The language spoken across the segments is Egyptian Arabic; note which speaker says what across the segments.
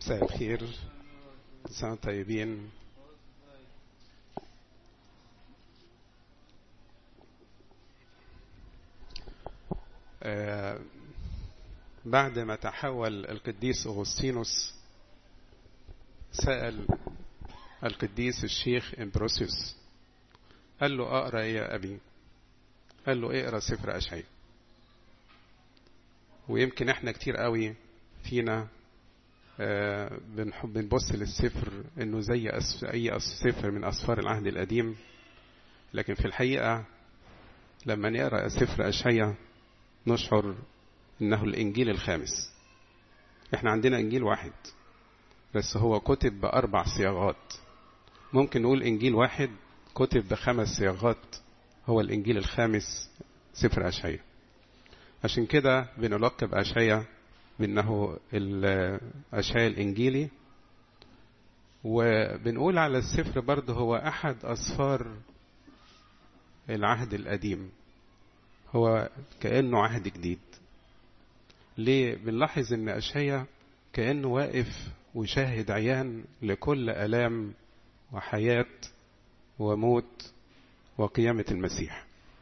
Speaker 1: مساء الخير سنة طيبين آه بعد ما تحول القديس أغسطينوس سأل القديس الشيخ إمبروسيوس قال له أقرأ إيه يا أبي قال له اقرأ سفر أشعي ويمكن احنا كتير قوي فينا آه بنحب بنبص للسفر انه زي أس... اي سفر من اسفار العهد القديم لكن في الحقيقة لما نقرأ سفر أشعيا نشعر انه الانجيل الخامس احنا عندنا انجيل واحد بس هو كتب باربع صياغات ممكن نقول انجيل واحد كتب بخمس صياغات هو الانجيل الخامس سفر اشعيا عشان كده بنلقب اشعيا بانه اشعيا الانجيلي وبنقول على السفر برضه هو احد اسفار العهد القديم هو كانه عهد جديد ليه بنلاحظ ان اشعيا كانه واقف وشاهد عيان لكل الام وحياه وموت وقيامه المسيح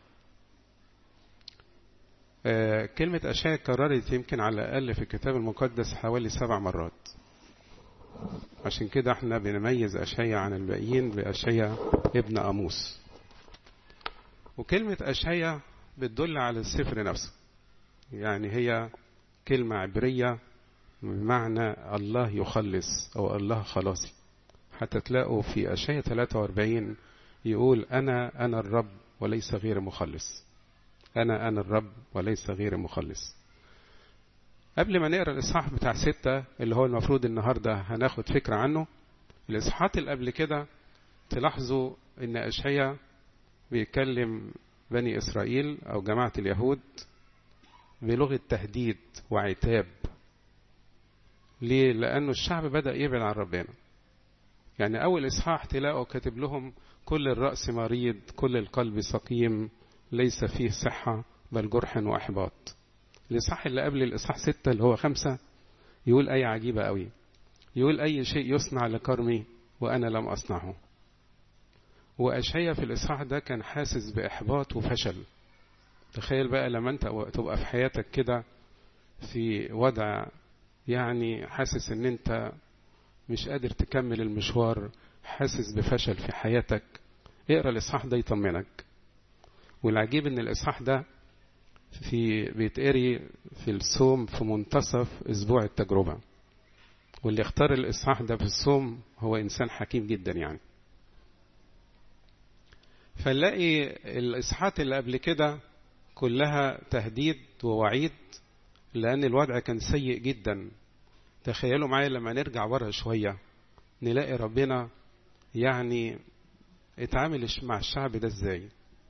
Speaker 1: آه كلمة أشعيا اتكررت يمكن على الأقل في الكتاب المقدس حوالي سبع مرات عشان كده احنا بنميز أشعيا عن الباقيين بأشعيا ابن أموس وكلمة أشعيا بتدل على السفر نفسه يعني هي كلمة عبرية بمعنى الله يخلص أو الله خلاصي حتى تلاقوا في أشعيا 43 يقول أنا أنا الرب وليس غير مخلص أنا أنا الرب وليس غير مخلص قبل ما نقرأ الإصحاح بتاع ستة اللي هو المفروض النهاردة هناخد فكرة عنه الإصحاحات اللي قبل كده تلاحظوا إن أشعيا بيتكلم بني إسرائيل أو جماعة اليهود بلغة تهديد وعتاب ليه؟ لأنه الشعب بدأ يبعد عن ربنا يعني أول إصحاح تلاقوا كاتب لهم كل الرأس مريض كل القلب سقيم ليس فيه صحة بل جرح وإحباط الإصحاح اللي قبل الإصحاح ستة اللي هو خمسة يقول آية عجيبة قوي يقول أي شيء يصنع لكرمي وأنا لم أصنعه وأشعيا في الإصحاح ده كان حاسس بإحباط وفشل تخيل بقى لما أنت تبقى في حياتك كده في وضع يعني حاسس ان انت مش قادر تكمل المشوار حاسس بفشل في حياتك اقرا الاصحاح ده يطمنك والعجيب ان الاصحاح ده في بيتقري في الصوم في منتصف اسبوع التجربه واللي اختار الاصحاح ده في الصوم هو انسان حكيم جدا يعني فنلاقي الاصحاحات اللي قبل كده كلها تهديد ووعيد لأن الوضع كان سيء جدا تخيلوا معايا لما نرجع ورا شوية نلاقي ربنا يعني اتعامل مع الشعب ده ازاي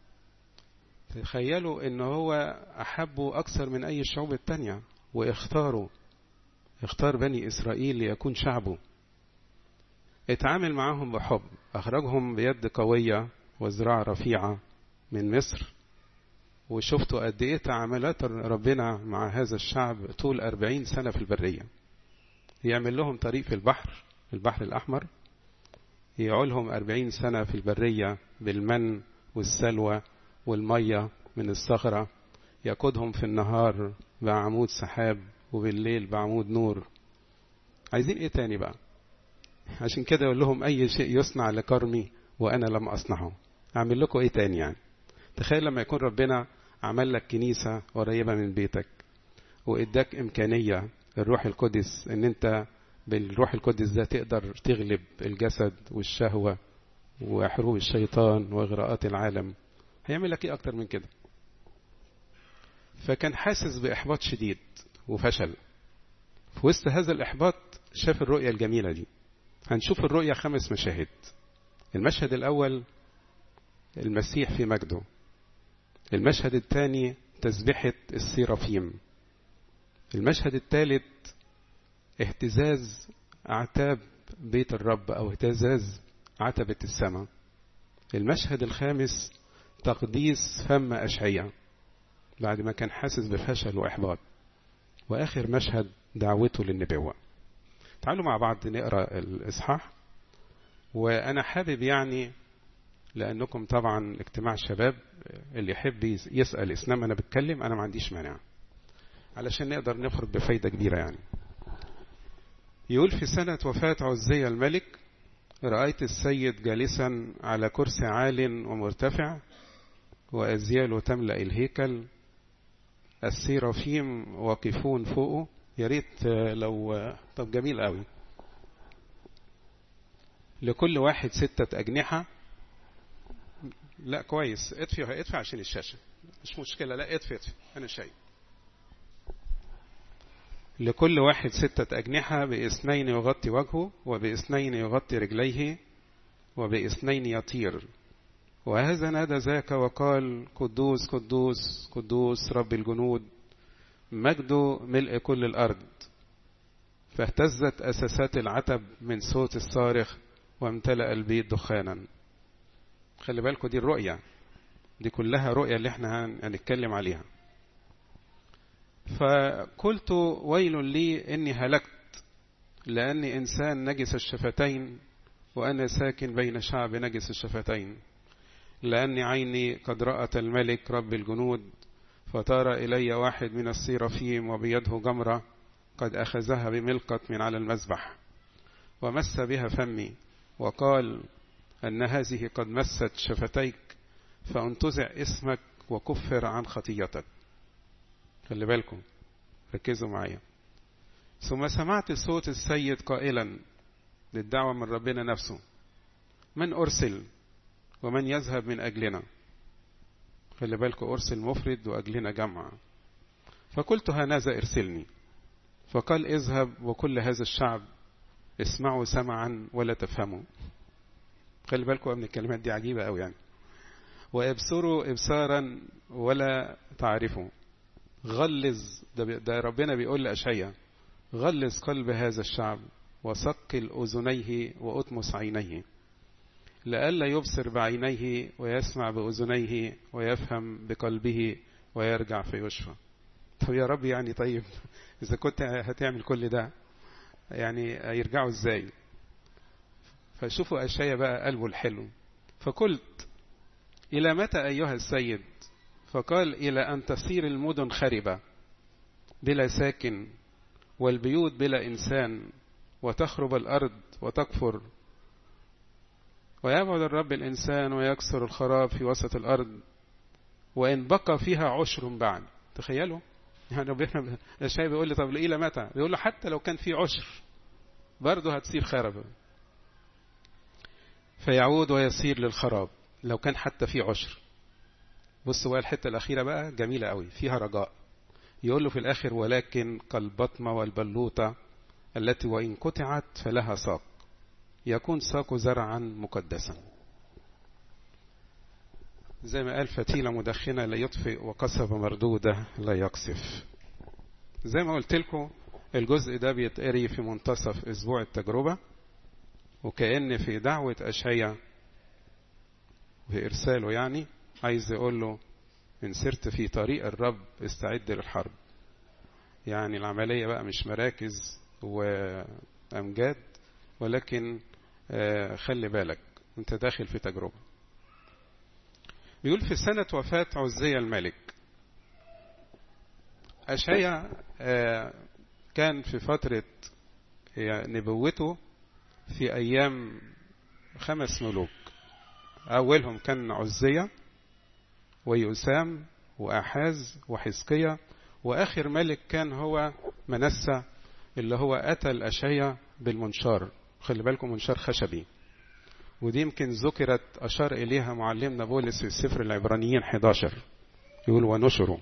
Speaker 1: تخيلوا ان هو احبه اكثر من اي الشعوب التانية واختاروا اختار بني اسرائيل ليكون شعبه اتعامل معاهم بحب اخرجهم بيد قوية وذراع رفيعة من مصر وشفتوا قد ايه تعاملات ربنا مع هذا الشعب طول أربعين سنة في البرية يعمل لهم طريق في البحر البحر الأحمر يعولهم أربعين سنة في البرية بالمن والسلوى والمية من الصخرة يقودهم في النهار بعمود سحاب وبالليل بعمود نور عايزين ايه تاني بقى عشان كده يقول لهم اي شيء يصنع لكرمي وانا لم اصنعه اعمل لكم ايه تاني يعني تخيل لما يكون ربنا عمل لك كنيسة قريبة من بيتك وإداك إمكانية الروح القدس إن أنت بالروح القدس ده تقدر تغلب الجسد والشهوة وحروب الشيطان وإغراءات العالم هيعمل لك إيه أكتر من كده فكان حاسس بإحباط شديد وفشل في وسط هذا الإحباط شاف الرؤية الجميلة دي هنشوف الرؤية خمس مشاهد المشهد الأول المسيح في مجده المشهد الثاني تسبحة السيرافيم المشهد الثالث اهتزاز أعتاب بيت الرب أو اهتزاز عتبة السماء المشهد الخامس تقديس فم أشعية بعد ما كان حاسس بفشل وإحباط وآخر مشهد دعوته للنبوة تعالوا مع بعض نقرا الاصحاح وانا حابب يعني لانكم طبعا اجتماع شباب اللي يحب يسال اسلام انا بتكلم انا ما عنديش مانع علشان نقدر نخرج بفايده كبيره يعني يقول في سنه وفاه عزية الملك رايت السيد جالسا على كرسي عال ومرتفع وازياله تملا الهيكل السيرافيم واقفون فوقه يا ريت لو طب جميل قوي لكل واحد ستة أجنحة لا كويس اطفي اطفي عشان الشاشة مش مشكلة لا اطفي اطفي أنا شايف لكل واحد ستة أجنحة بإثنين يغطي وجهه وبإثنين يغطي رجليه وبإثنين يطير وهذا نادى ذاك وقال قدوس قدوس قدوس رب الجنود مجده ملء كل الأرض فاهتزت أساسات العتب من صوت الصارخ وامتلأ البيت دخانا خلي بالكم دي الرؤية دي كلها رؤية اللي احنا هنتكلم عليها فقلت ويل لي إني هلكت لأني إنسان نجس الشفتين وأنا ساكن بين شعب نجس الشفتين لأني عيني قد رأت الملك رب الجنود فطار إلي واحد من السيرافيم وبيده جمرة قد أخذها بملقة من على المذبح ومس بها فمي وقال أن هذه قد مست شفتيك فانتزع اسمك وكفر عن خطيتك خلي بالكم ركزوا معايا ثم سمعت صوت السيد قائلا للدعوة من ربنا نفسه من أرسل ومن يذهب من أجلنا خلي بالكم أرسل مفرد وأجلنا جمع فقلت هنذا ارسلني فقال اذهب وكل هذا الشعب اسمعوا سمعا ولا تفهموا خلي بالكم من الكلمات دي عجيبة أوي يعني وابصروا ابصارا ولا تعرفوا غلظ ده, ده ربنا بيقول لأشعيا غلظ قلب هذا الشعب وثقل أذنيه وأطمس عينيه لئلا يبصر بعينيه ويسمع بأذنيه ويفهم بقلبه ويرجع فيشفى طب يا رب يعني طيب إذا كنت هتعمل كل ده يعني يرجعوا ازاي فشوفوا أشياء بقى قلبه الحلو فقلت إلى متى أيها السيد فقال إلى أن تصير المدن خربة بلا ساكن والبيوت بلا إنسان وتخرب الأرض وتكفر ويبعد الرب الإنسان ويكسر الخراب في وسط الأرض وإن بقى فيها عشر بعد تخيلوا يعني ربنا الشاي بيقول لي طب إلى متى بيقول له حتى لو كان في عشر برضه هتصير خربة فيعود ويصير للخراب لو كان حتى في عشر بصوا بقى الحتة الأخيرة بقى جميلة قوي فيها رجاء يقول له في الآخر ولكن كالبطمة والبلوطة التي وإن قطعت فلها ساق يكون ساق زرعا مقدسا زي ما قال فتيلة مدخنة لا يطفئ وقصبة مردودة لا يقصف زي ما قلت لكم الجزء ده بيتقري في منتصف أسبوع التجربة وكأن في دعوة أشعيا في إرساله يعني عايز يقول له إن سرت في طريق الرب استعد للحرب يعني العملية بقى مش مراكز وأمجاد ولكن خلي بالك انت داخل في تجربة بيقول في سنة وفاة عزية الملك أشعيا كان في فترة نبوته في أيام خمس ملوك أولهم كان عزية ويؤسام وأحاز وحزقية وآخر ملك كان هو منسى اللي هو قتل أشعيا بالمنشار خلي بالكم منشار خشبي ودي يمكن ذكرت أشار إليها معلمنا بولس في سفر العبرانيين 11 يقول ونشروا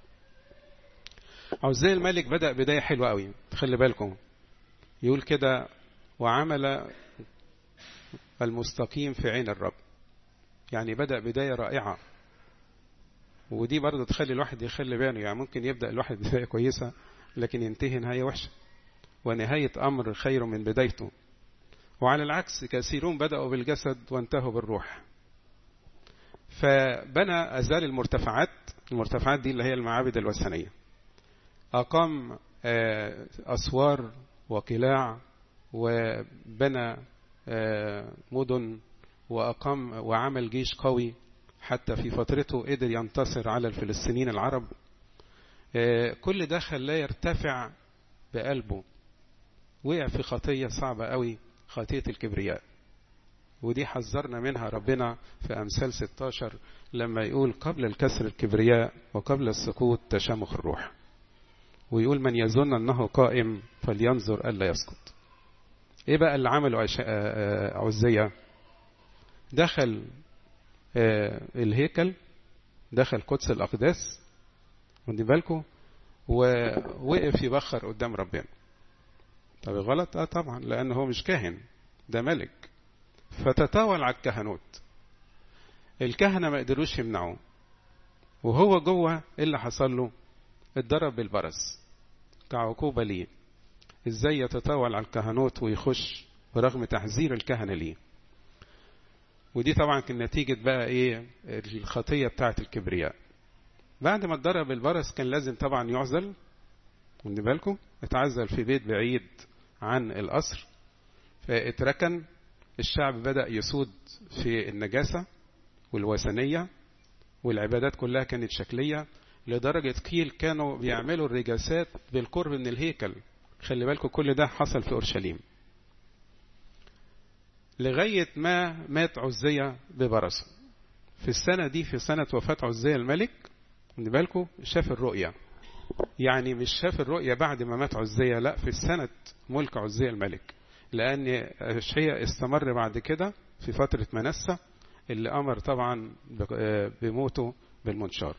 Speaker 1: عزي الملك بدأ بداية حلوة قوي خلي بالكم يقول كده وعمل المستقيم في عين الرب يعني بدأ بداية رائعة ودي برضه تخلي الواحد يخلي باله يعني ممكن يبدأ الواحد بداية كويسة لكن ينتهي نهاية وحشة ونهاية أمر خير من بدايته وعلى العكس كثيرون بدأوا بالجسد وانتهوا بالروح فبنى أزال المرتفعات المرتفعات دي اللي هي المعابد الوثنية أقام أسوار وقلاع وبنى مدن وأقام وعمل جيش قوي حتى في فترته قدر ينتصر على الفلسطينيين العرب كل ده خلاه يرتفع بقلبه وقع في خطية صعبة قوي خطية الكبرياء ودي حذرنا منها ربنا في أمثال 16 لما يقول قبل الكسر الكبرياء وقبل السقوط تشامخ الروح ويقول من يظن أنه قائم فلينظر ألا يسقط إيه بقى اللي عمله عزية دخل الهيكل دخل قدس الأقداس ودي بالكم ووقف يبخر قدام ربنا طب غلط اه طبعا لان هو مش كاهن ده ملك فتطاول على الكهنوت الكهنه ما قدروش يمنعوه وهو جوه ايه اللي حصل له اتضرب بالبرص كعقوبه ليه ازاي يتطاول على الكهنوت ويخش برغم تحذير الكهنه ليه ودي طبعا كان نتيجة بقى ايه الخطية بتاعة الكبرياء بعد ما اتضرب البرص كان لازم طبعا يعزل خدي بالكم اتعزل في بيت بعيد عن القصر فاتركن الشعب بدأ يسود في النجاسة والوثنية والعبادات كلها كانت شكلية لدرجة قيل كانوا بيعملوا الرجاسات بالقرب من الهيكل خلي بالكم كل ده حصل في أورشليم لغاية ما مات عزية ببرصه في السنة دي في سنة وفاة عزية الملك خدي بالكم شاف الرؤية يعني مش شاف الرؤية بعد ما مات عزية لا في سنة ملك عزية الملك لأن أشعية استمر بعد كده في فترة منسة اللي أمر طبعا بموته بالمنشار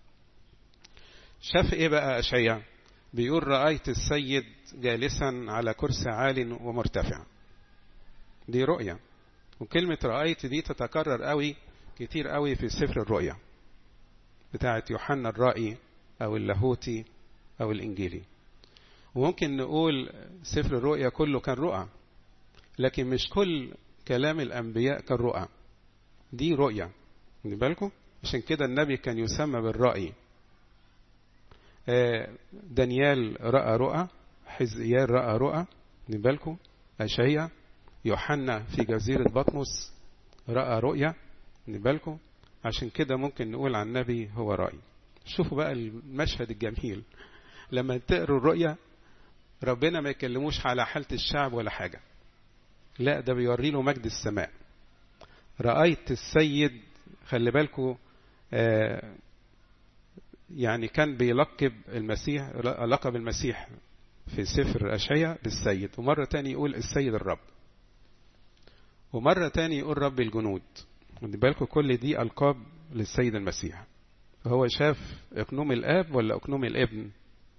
Speaker 1: شاف إيه بقى أشعية بيقول رأيت السيد جالسا على كرسي عال ومرتفع دي رؤية وكلمة رأيت دي تتكرر قوي كتير قوي في سفر الرؤيا بتاعت يوحنا الرائي أو اللاهوتي أو الإنجيلي وممكن نقول سفر الرؤيا كله كان رؤى لكن مش كل كلام الأنبياء كان رؤى دي رؤيا خدي بالكم عشان كده النبي كان يسمى بالرأي دانيال رأى رؤى حزيال رأى رؤى خدي بالكم أشعيا يوحنا في جزيرة بطمس رأى رؤيا خدي بالكم عشان كده ممكن نقول عن النبي هو رأي شوفوا بقى المشهد الجميل لما تقروا الرؤيا ربنا ما يكلموش على حالة الشعب ولا حاجة لا ده بيوري له مجد السماء رأيت السيد خلي بالكم آه يعني كان بيلقب المسيح لقب المسيح في سفر أشعية بالسيد ومرة تاني يقول السيد الرب ومرة تاني يقول رب الجنود خدي بالكم كل دي ألقاب للسيد المسيح فهو شاف اقنوم الاب ولا اقنوم الابن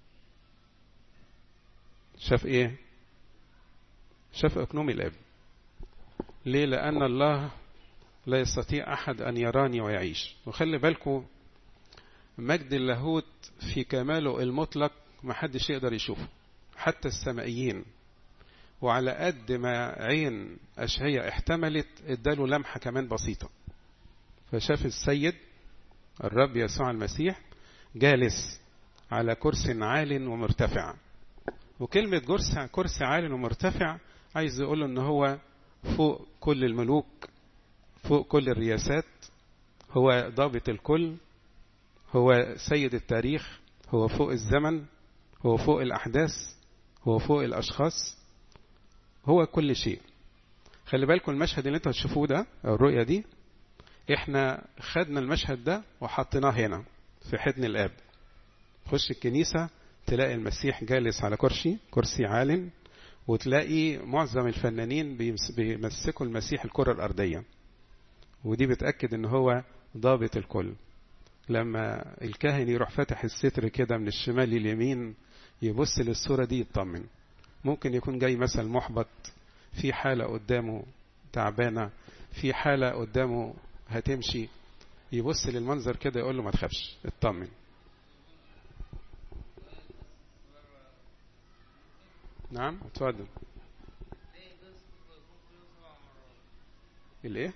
Speaker 1: شاف ايه شاف اقنوم الابن ليه لان الله لا يستطيع احد ان يراني ويعيش وخلي بالكم مجد اللاهوت في كماله المطلق ما حدش يقدر يشوفه حتى السمائيين وعلى قد ما عين أشعية احتملت اداله لمحة كمان بسيطة فشاف السيد الرب يسوع المسيح جالس على كرسي عال ومرتفع وكلمة كرسي كرسي عال ومرتفع عايز يقول ان هو فوق كل الملوك فوق كل الرياسات هو ضابط الكل هو سيد التاريخ هو فوق الزمن هو فوق الأحداث هو فوق الأشخاص هو كل شيء خلي بالكم المشهد اللي انتوا هتشوفوه ده او الرؤية دي احنا خدنا المشهد ده وحطيناه هنا في حضن الاب خش الكنيسة تلاقي المسيح جالس على كرسي كرسي عال وتلاقي معظم الفنانين بيمسكوا المسيح الكرة الأرضية ودي بتأكد ان هو ضابط الكل لما الكاهن يروح فاتح الستر كده من الشمال لليمين يبص للصورة دي يطمن ممكن يكون جاي مثلا محبط في حالة قدامه تعبانة في حالة قدامه هتمشي يبص للمنظر كده يقول له ما تخافش اطمن نعم اتفضل الايه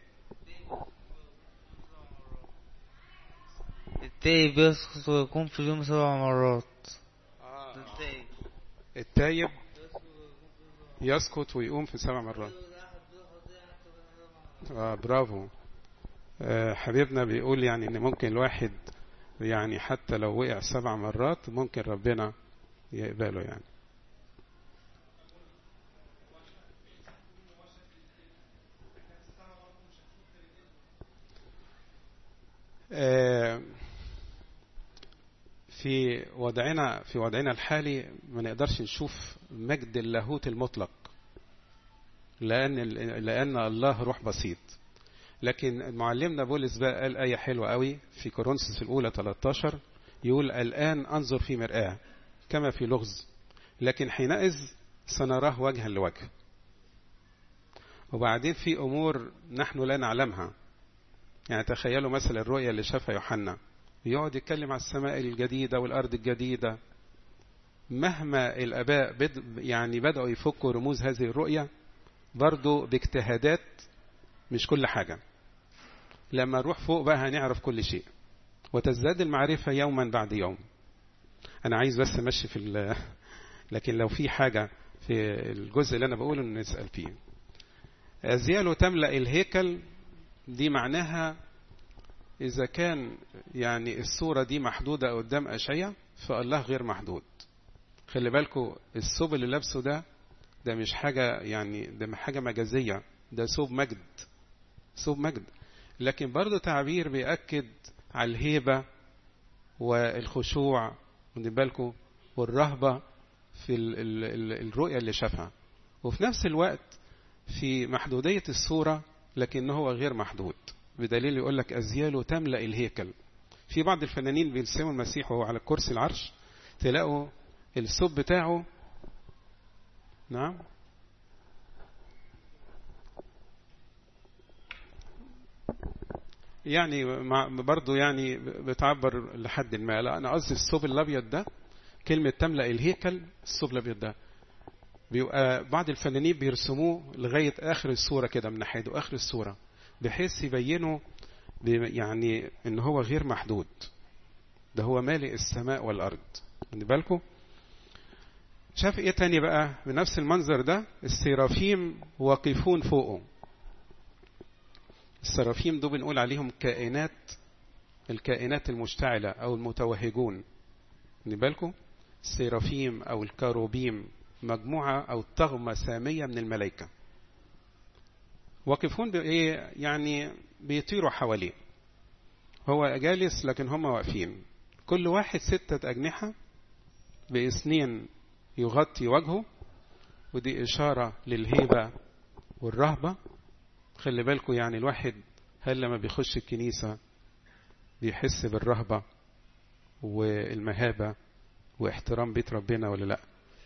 Speaker 2: التايب يسقط ويكون في اليوم سبع مرات
Speaker 1: آه.
Speaker 2: التايب
Speaker 1: التايب يسقط ويقوم في سبع مرات آه برافو آه حبيبنا بيقول يعني ان ممكن الواحد يعني حتى لو وقع سبع مرات ممكن ربنا يقبله يعني آه في وضعنا في وضعنا الحالي ما نقدرش نشوف مجد اللاهوت المطلق لأن لأن الله روح بسيط لكن معلمنا بولس بقى قال آية حلوة قوي في كورنثوس الأولى 13 يقول الآن أنظر في مرآة كما في لغز لكن حينئذ سنراه وجها لوجه وبعدين في أمور نحن لا نعلمها يعني تخيلوا مثلا الرؤية اللي شافها يوحنا يقعد يتكلم على السماء الجديدة والأرض الجديدة مهما الآباء بد يعني بدأوا يفكوا رموز هذه الرؤية برضو باجتهادات مش كل حاجة لما نروح فوق بقى هنعرف كل شيء وتزداد المعرفة يوما بعد يوم أنا عايز بس أمشي في ال لكن لو في حاجة في الجزء اللي أنا بقوله نسأل فيه أزياله تملأ الهيكل دي معناها إذا كان يعني الصورة دي محدودة قدام أشعية فالله غير محدود خلي بالكم الثوب اللي لابسه ده ده مش حاجة يعني ده حاجة مجازية ده ثوب مجد ثوب مجد لكن برضه تعبير بيأكد على الهيبة والخشوع واخدين بالكم والرهبة في ال ال ال الرؤية اللي شافها وفي نفس الوقت في محدودية الصورة لكن هو غير محدود بدليل يقول لك أزياله تملأ الهيكل في بعض الفنانين بيرسموا المسيح وهو على كرسي العرش تلاقوا الثوب بتاعه نعم يعني برضه يعني بتعبر لحد ما لا انا قصدي الثوب الابيض ده كلمه تملا الهيكل الثوب الابيض ده بيبقى بعض الفنانين بيرسموه لغايه اخر الصوره كده من ناحيته اخر الصوره بحيث يبينوا يعني ان هو غير محدود ده هو مالئ السماء والارض خدي بالكم شاف ايه تاني بقى بنفس المنظر ده السرافيم واقفون فوقه السرافيم دول بنقول عليهم كائنات الكائنات المشتعلة أو المتوهجون خدي بالكم السرافيم أو الكاروبيم مجموعة أو طغمة سامية من الملائكة واقفون بإيه يعني بيطيروا حواليه هو جالس لكن هم واقفين كل واحد ستة أجنحة بإثنين يغطي وجهه ودي إشارة للهيبة والرهبة خلي بالكم يعني الواحد هل لما بيخش الكنيسة بيحس بالرهبة والمهابة واحترام بيت ربنا ولا لا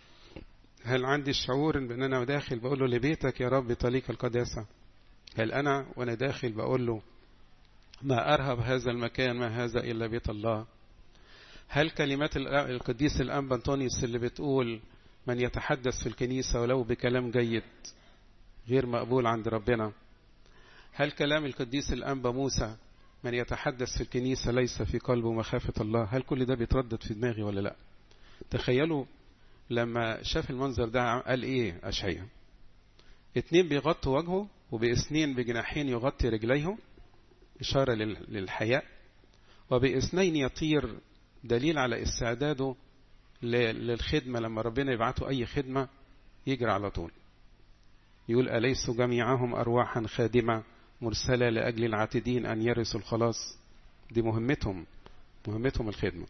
Speaker 1: هل عندي الشعور ان انا داخل بقول له لبيتك يا رب طليق القداسة هل انا وانا داخل بقول له ما ارهب هذا المكان ما هذا الا بيت الله هل كلمات القديس الانبا انطونيوس اللي بتقول من يتحدث في الكنيسة ولو بكلام جيد غير مقبول عند ربنا هل كلام القديس الأنبا موسى من يتحدث في الكنيسة ليس في قلبه مخافة الله هل كل ده بيتردد في دماغي ولا لا تخيلوا لما شاف المنظر ده قال ايه أشعيا اتنين بيغطوا وجهه وباثنين بجناحين يغطي رجليه إشارة للحياء وباثنين يطير دليل على استعداده للخدمة لما ربنا يبعته أي خدمة يجري على طول يقول أليس جميعهم أرواحا خادمة مرسلة لأجل العاتدين أن يرثوا الخلاص دي مهمتهم مهمتهم الخدمة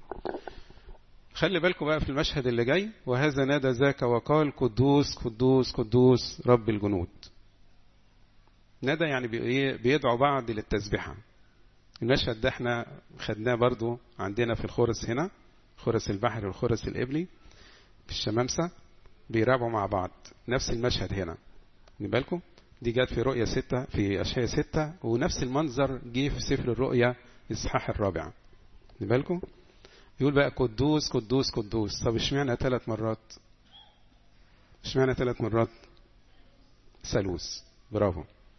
Speaker 1: خلي بالكم بقى في المشهد اللي جاي وهذا نادى ذاك وقال قدوس قدوس قدوس رب الجنود نادى يعني بيدعو بعض للتسبحة المشهد ده احنا خدناه برضو عندنا في الخرس هنا خرس البحر والخرس الإبلي في الشمامسة بيرابعوا مع بعض نفس المشهد هنا خدي بالكم دي جت في رؤية ستة في أشعية ستة ونفس المنظر جه في سفر الرؤيا إصحاح الرابع خدي بالكم يقول بقى قدوس قدوس قدوس طب اشمعنى ثلاث مرات اشمعنى ثلاث مرات ثالوث برافو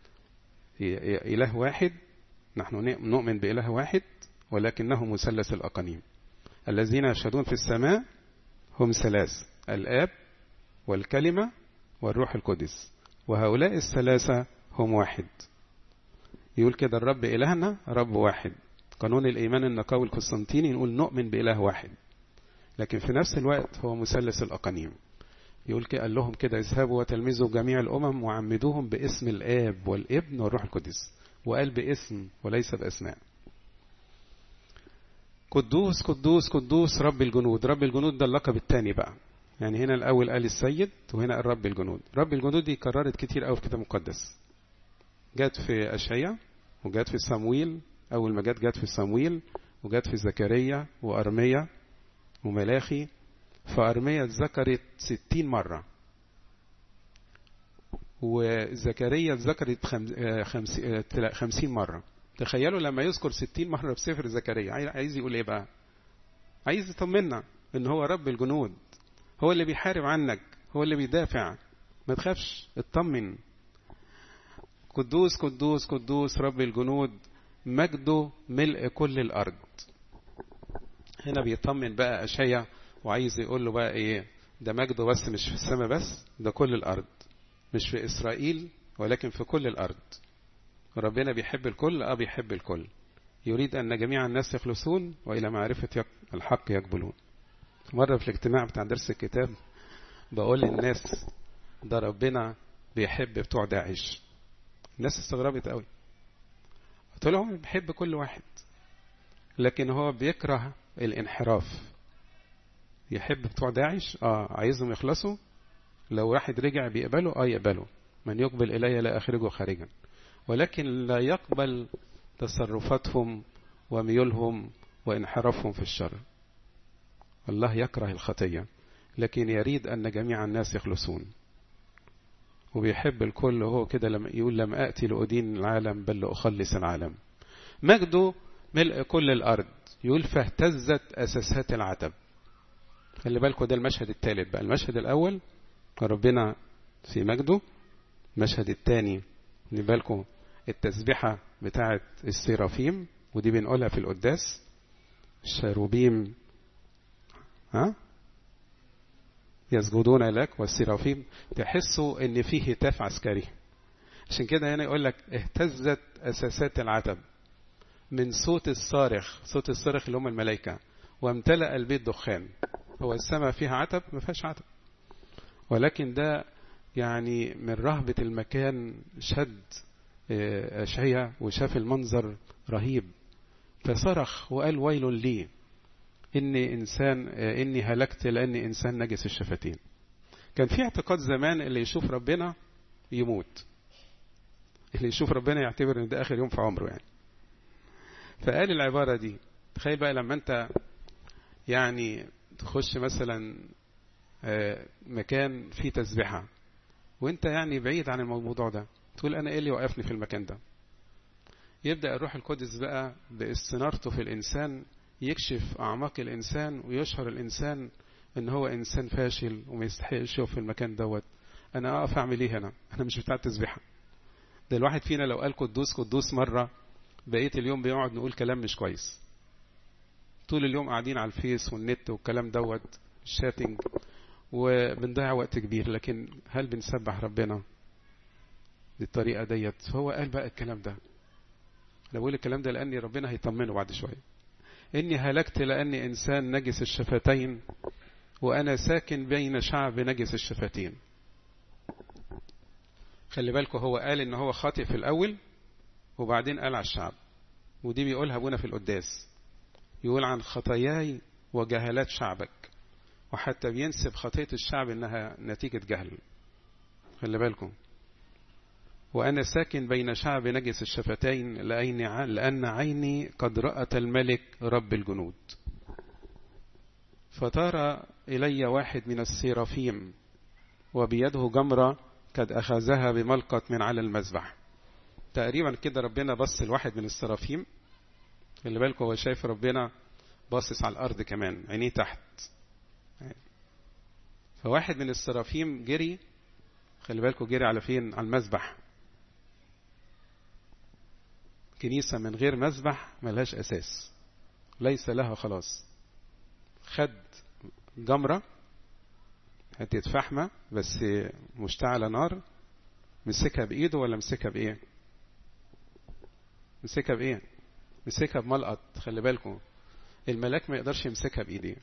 Speaker 1: إله واحد نحن نؤمن بإله واحد ولكنه مثلث الأقانيم الذين يشهدون في السماء هم ثلاث الآب والكلمة والروح القدس وهؤلاء الثلاثة هم واحد يقول كده الرب إلهنا رب واحد قانون الإيمان النقاوي القسطنطيني نقول نؤمن بإله واحد لكن في نفس الوقت هو مثلث الأقانيم يقول كده قال لهم كده اذهبوا وتلمذوا جميع الأمم وعمدوهم باسم الآب والابن والروح القدس وقال باسم وليس بأسماء قدوس قدوس قدوس رب الجنود رب الجنود ده اللقب الثاني بقى يعني هنا الأول قال السيد وهنا قال رب الجنود رب الجنود دي كررت كتير قوي في الكتاب المقدس جت في أشعيا وجت في صمويل أول ما جت جت في صمويل وجت في زكريا وأرميا وملاخي فأرميا اتذكرت ستين مرة وزكريا اتذكرت خمسين مرة تخيلوا لما يذكر ستين مرة في سفر زكريا عايز يقول ايه بقى عايز يطمنا ان هو رب الجنود هو اللي بيحارب عنك هو اللي بيدافع ما تخافش اطمن قدوس قدوس قدوس رب الجنود مجده ملء كل الأرض هنا بيطمن بقى أشياء وعايز يقول له بقى إيه ده مجده بس مش في السماء بس ده كل الأرض مش في إسرائيل ولكن في كل الأرض ربنا بيحب الكل أه بيحب الكل يريد أن جميع الناس يخلصون وإلى معرفة الحق يقبلون مرة في الاجتماع بتاع درس الكتاب بقول للناس ده ربنا بيحب بتوع داعش الناس استغربت قوي قلت لهم بيحب كل واحد لكن هو بيكره الانحراف يحب بتوع داعش اه عايزهم يخلصوا لو واحد رجع بيقبله اه يقبله من يقبل الي لا اخرجه خارجا ولكن لا يقبل تصرفاتهم وميولهم وانحرافهم في الشر الله يكره الخطيه لكن يريد ان جميع الناس يخلصون وبيحب الكل وهو كده لما يقول لم آتي لأدين العالم بل لأخلص العالم مجده ملء كل الأرض يقول فاهتزت أساسات العتب خلي بالكم ده المشهد الثالث بقى المشهد الأول ربنا في مجده المشهد الثاني خلي بالكم التسبيحة بتاعة السيرافيم ودي بنقولها في القداس الشاروبيم ها يسجدون لك والسرافيم تحسوا ان فيه هتاف عسكري عشان كده هنا يقول لك اهتزت اساسات العتب من صوت الصارخ صوت الصارخ اللي هم الملائكه وامتلأ البيت دخان هو السماء فيها عتب ما فيهاش عتب ولكن ده يعني من رهبة المكان شد أشعية وشاف المنظر رهيب فصرخ وقال ويل لي إني إنسان إني هلكت لأني إنسان نجس الشفتين كان في اعتقاد زمان اللي يشوف ربنا يموت اللي يشوف ربنا يعتبر ان ده اخر يوم في عمره يعني فقال العبارة دي تخيل بقى لما انت يعني تخش مثلا مكان فيه تسبيحة وانت يعني بعيد عن الموضوع ده تقول انا ايه اللي وقفني في المكان ده يبدأ الروح القدس بقى باستنارته في الانسان يكشف اعماق الانسان ويشهر الانسان ان هو انسان فاشل وما يستحقش يقف في المكان دوت انا اقف اعمل ايه هنا انا مش بتاع تسبيحه ده الواحد فينا لو قال قدوس قدوس مره بقيه اليوم بيقعد نقول كلام مش كويس طول اليوم قاعدين على الفيس والنت والكلام دوت الشاتنج وبنضيع وقت كبير لكن هل بنسبح ربنا بالطريقه ديت فهو قال بقى الكلام ده انا بقول الكلام ده لاني ربنا هيطمنه بعد شويه إني هلكت لأني إنسان نجس الشفتين وأنا ساكن بين شعب نجس الشفتين خلي بالكم هو قال إن هو خاطئ في الأول وبعدين قال على الشعب ودي بيقولها أبونا في القداس يقول عن خطاياي وجهالات شعبك وحتى بينسب خطية الشعب إنها نتيجة جهل خلي بالكم وأنا ساكن بين شعب نجس الشفتين لأن عيني قد رأت الملك رب الجنود فطار إلي واحد من السيرافيم وبيده جمرة قد أخذها بملقط من على المذبح تقريبا كده ربنا بص لواحد من السرافيم خلي بالكم هو شايف ربنا باصص على الأرض كمان عينيه تحت فواحد من السرافيم جري خلي بالكم جري على فين على المذبح كنيسة من غير مذبح ملهاش أساس ليس لها خلاص خد جمرة حتة فحمة بس مشتعلة نار مسكها بإيده ولا مسكها بإيه مسكها بإيه مسكها بملقط خلي بالكم الملاك ما يقدرش يمسكها بإيديه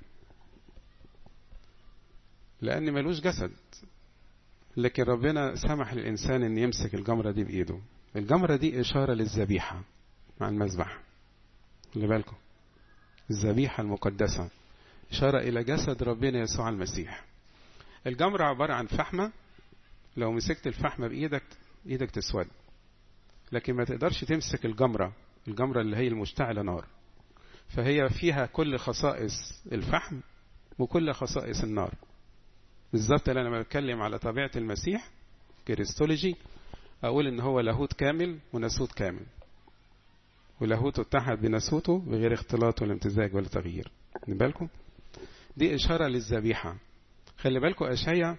Speaker 1: لأن ملوش جسد لكن ربنا سمح للإنسان أن يمسك الجمرة دي بإيده الجمرة دي إشارة للذبيحة مع المذبح خلي بالكم الذبيحة المقدسة إشارة إلى جسد ربنا يسوع المسيح الجمرة عبارة عن فحمة لو مسكت الفحمة بإيدك إيدك تسود لكن ما تقدرش تمسك الجمرة الجمرة اللي هي المشتعلة نار فهي فيها كل خصائص الفحم وكل خصائص النار بالظبط لما بتكلم على طبيعة المسيح كريستولوجي أقول إن هو لاهوت كامل وناسوت كامل ولاهوته اتحد بناسوته بغير اختلاط ولا امتزاج ولا تغيير خلي بالكم دي إشارة للذبيحة خلي بالكم أشعيا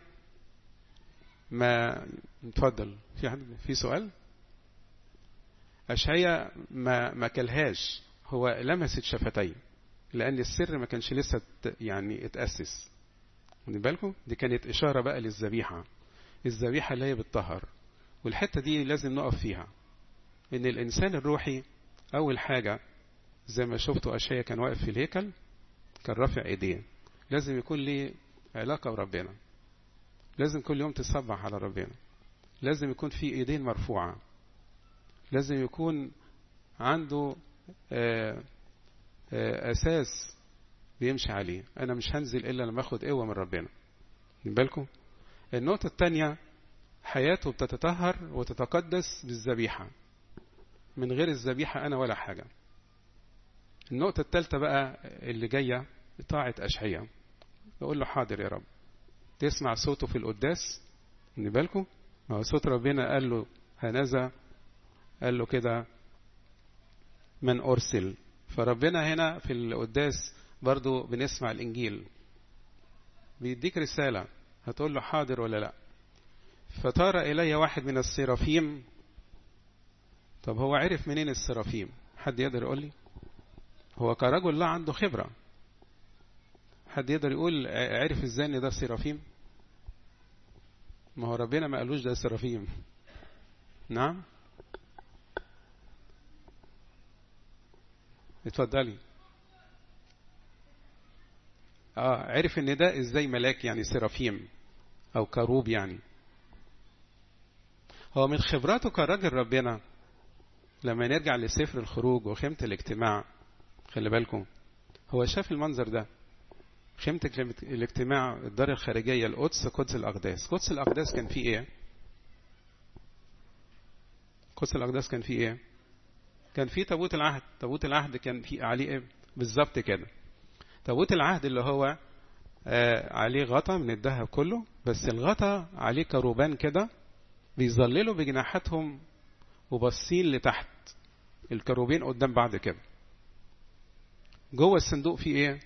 Speaker 1: ما اتفضل في حد في سؤال أشعيا ما ما كلهاش هو لمست شفتيه لأن السر ما كانش لسه يعني اتأسس خلي بالكم دي كانت إشارة بقى للذبيحة الذبيحة اللي هي بتطهر والحتة دي لازم نقف فيها إن الإنسان الروحي أول حاجة زي ما شفتوا أشياء كان واقف في الهيكل كان رافع إيديه لازم يكون ليه علاقة بربنا لازم كل يوم تصبح على ربنا لازم يكون في إيدين مرفوعة لازم يكون عنده آآ آآ أساس بيمشي عليه أنا مش هنزل إلا لما أخد قوة من ربنا بالكم النقطة الثانية حياته بتتطهر وتتقدس بالذبيحة من غير الذبيحة أنا ولا حاجة النقطة الثالثة بقى اللي جاية طاعة أشعية يقول له حاضر يا رب تسمع صوته في القداس من بالكم ما هو صوت ربنا قال له هنذا قال له كده من أرسل فربنا هنا في القداس برضو بنسمع الإنجيل بيديك رسالة هتقول له حاضر ولا لا فطار إلي واحد من السرافيم طب هو عرف منين السرافيم حد يقدر يقول لي هو كرجل لا عنده خبرة حد يقدر يقول عرف ازاي ان ده سرافيم ما هو ربنا ما قالوش ده سرافيم نعم اتفضلي اه عرف ان ده ازاي ملاك يعني سرافيم او كروب يعني هو من خبراته كراجل ربنا لما نرجع لسفر الخروج وخيمة الاجتماع خلي بالكم هو شاف المنظر ده خيمة الاجتماع الدار الخارجية القدس قدس الأقداس قدس الأقداس كان فيه إيه قدس الأقداس كان فيه إيه كان فيه تابوت العهد تابوت العهد كان فيه عليه إيه بالظبط كده تابوت العهد اللي هو آه عليه غطا من الذهب كله بس الغطا عليه كروبان كده بيظللوا بجناحاتهم وباصين لتحت الكروبين قدام بعض كده جوه الصندوق فيه ايه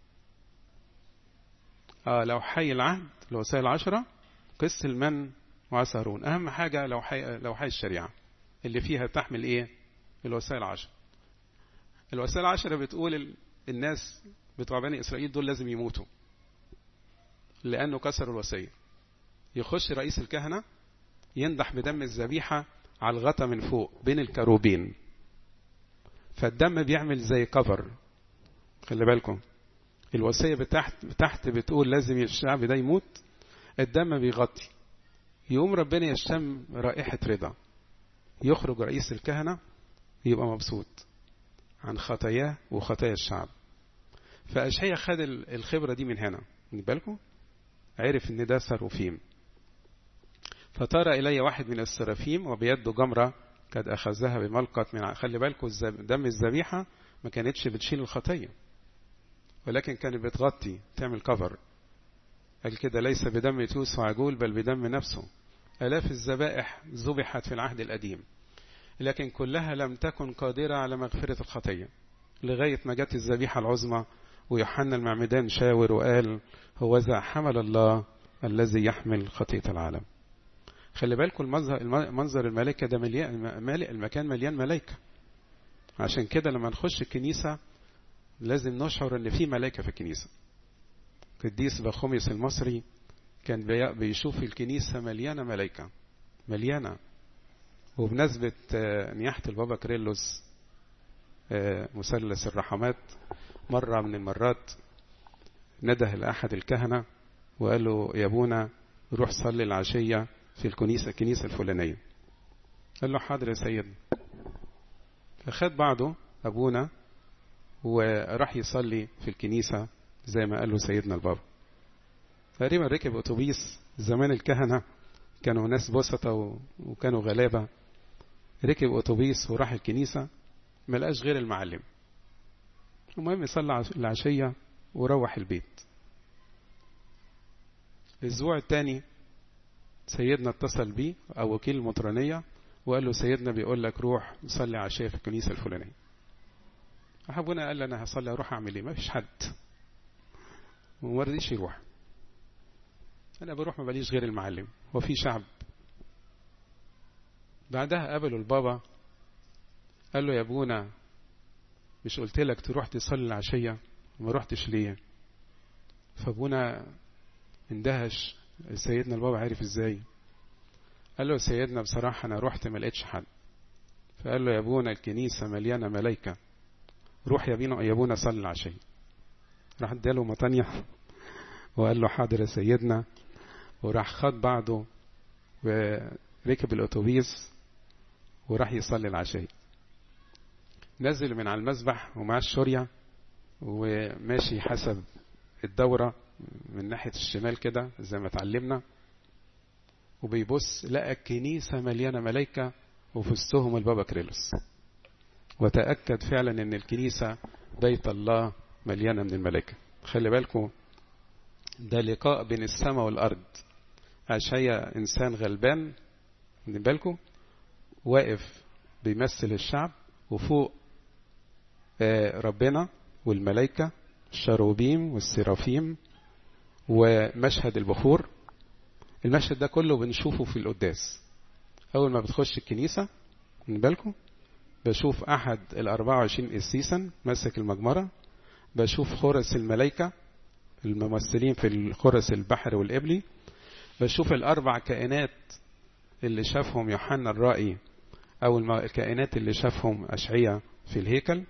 Speaker 1: اه لو حي العهد الوصايا العشرة قس المن وعسى هارون اهم حاجة لو حي لو حي الشريعة اللي فيها تحمل ايه الوصايا العشرة الوصايا العشرة بتقول الناس بتوع بني اسرائيل دول لازم يموتوا لانه كسروا الوصية يخش رئيس الكهنة ينضح بدم الذبيحة على الغطا من فوق بين الكروبين فالدم بيعمل زي كفر خلي بالكم الوصية بتحت تحت بتقول لازم الشعب ده يموت الدم بيغطي يقوم ربنا يشم رائحة رضا يخرج رئيس الكهنة يبقى مبسوط عن خطاياه وخطايا الشعب فأشعيا خد الخبرة دي من هنا من بالكم عرف ان ده سروفيم فطار إلي واحد من السرافيم وبيده جمرة قد أخذها بملقط من خلي بالكم دم الذبيحة ما كانتش بتشيل الخطية ولكن كانت بتغطي تعمل كفر قال كده ليس بدم توس وعجول بل بدم نفسه آلاف الذبائح ذبحت في العهد القديم لكن كلها لم تكن قادرة على مغفرة الخطية لغاية ما جت الذبيحة العظمى ويوحنا المعمدان شاور وقال هو ذا حمل الله الذي يحمل خطية العالم خلي بالكم المنظر, منظر الملائكة ده مليان مالئ المكان مليان ملائكة عشان كده لما نخش الكنيسة لازم نشعر ان في ملائكة في الكنيسة قديس بخوميس المصري كان بي- بيشوف الكنيسة مليانة ملايكة مليانة وبمناسبة آه، نياحة البابا كريلوس آه، مثلث الرحمات مرة من المرات نده لأحد الكهنة وقال له يا ابونا روح صلي العشية في الكنيسة الكنيسة الفلانية قال له حاضر يا سيدنا فخد بعضه أبونا وراح يصلي في الكنيسة زي ما قال له سيدنا البابا تقريبا ركب أتوبيس زمان الكهنة كانوا ناس بسطة و- وكانوا غلابة ركب أتوبيس وراح الكنيسة ما لقاش غير المعلم المهم صلى عش- العشية وروح البيت الأسبوع الثاني سيدنا اتصل بيه أو وكيل المطرانية وقال له سيدنا بيقول لك روح صلي عشية في الكنيسة الفلانية أبونا قال لي أنا هصلي أروح أعمل إيه ما فيش حد وما رضيش يروح أنا بروح ما بليش غير المعلم وفي شعب بعدها قابلوا البابا قال له يا ابونا مش قلت لك تروح تصلي العشية ما رحتش ليه فابونا اندهش سيدنا البابا عارف ازاي قال له يا سيدنا بصراحة انا رحت ما لقيتش حد فقال له يا ابونا الكنيسة مليانة ملايكة روح يا بينا يا ابونا صلي العشية راح اداله مطانية وقال له حاضر يا سيدنا وراح خد بعضه وركب الاتوبيس وراح يصلي العشية نزل من على المسبح ومعاه الشورية وماشي حسب الدورة من ناحية الشمال كده زي ما اتعلمنا وبيبص لقى الكنيسة مليانة ملايكة وفي وسطهم البابا كريلوس وتأكد فعلا ان الكنيسة بيت الله مليانة من الملائكة خلي بالكم ده لقاء بين السماء والأرض عشايا إنسان غلبان من بالكم واقف بيمثل الشعب وفوق آه، ربنا والملائكة الشروبيم والسرافيم ومشهد البخور المشهد ده كله بنشوفه في القداس أول ما بتخش الكنيسة من بالكم بشوف أحد ال 24 قسيسا ماسك المجمرة بشوف خرس الملائكة الممثلين في الخرس البحر والإبلي بشوف الأربع كائنات اللي شافهم يوحنا الرائي أو الم- الكائنات اللي شافهم أشعية في الهيكل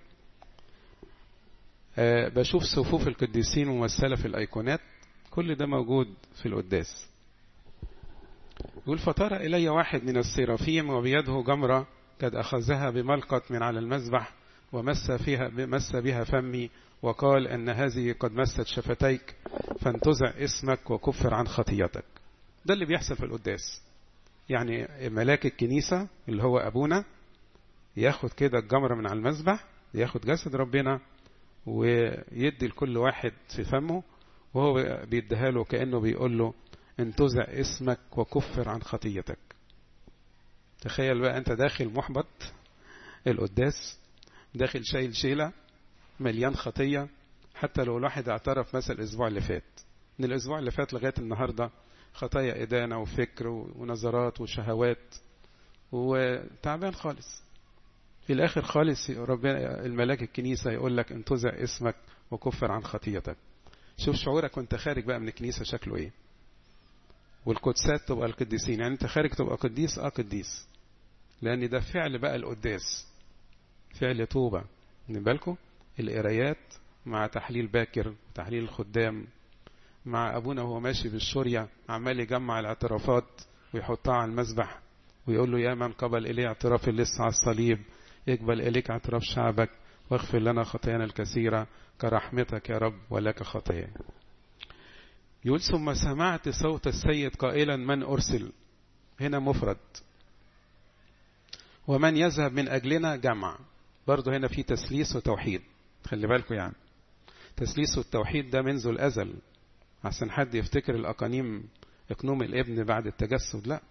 Speaker 1: آه، بشوف صفوف القديسين ممثلة في الأيقونات كل ده موجود في القداس يقول فطار إلي واحد من السرافيم وبيده جمرة قد أخذها بملقط من على المذبح ومس فيها مس بها فمي وقال أن هذه قد مست شفتيك فانتزع اسمك وكفر عن خطيتك ده اللي بيحصل في القداس يعني ملاك الكنيسة اللي هو أبونا ياخد كده الجمرة من على المذبح ياخد جسد ربنا ويدي لكل واحد في فمه وهو بيديها له كأنه بيقول له انتزع اسمك وكفر عن خطيتك تخيل بقى انت داخل محبط القداس داخل شايل شيلة مليان خطية حتى لو الواحد اعترف مثلا الاسبوع اللي فات من الاسبوع اللي فات لغاية النهاردة خطايا إدانة وفكر ونظرات وشهوات وتعبان خالص في الآخر خالص ربنا الملاك الكنيسة يقول لك انتزع اسمك وكفر عن خطيتك شوف شعورك وانت خارج بقى من الكنيسة شكله ايه والقدسات تبقى القديسين يعني انت خارج تبقى قديس اه قديس لان ده فعل بقى القداس فعل توبة من بالكم القرايات مع تحليل باكر تحليل الخدام مع ابونا وهو ماشي بالشورية عمال يجمع الاعترافات ويحطها على المذبح ويقول له يا من قبل إليه اعتراف اللص على الصليب اقبل إليك اعتراف شعبك واغفر لنا خطايانا الكثيرة كرحمتك يا رب ولك خطاياي يقول ثم سمعت صوت السيد قائلا من أرسل هنا مفرد ومن يذهب من أجلنا جمع برضه هنا في تسليس وتوحيد خلي بالكم يعني تسليس والتوحيد ده منذ الأزل عشان حد يفتكر الأقانيم اقنوم الابن بعد التجسد لا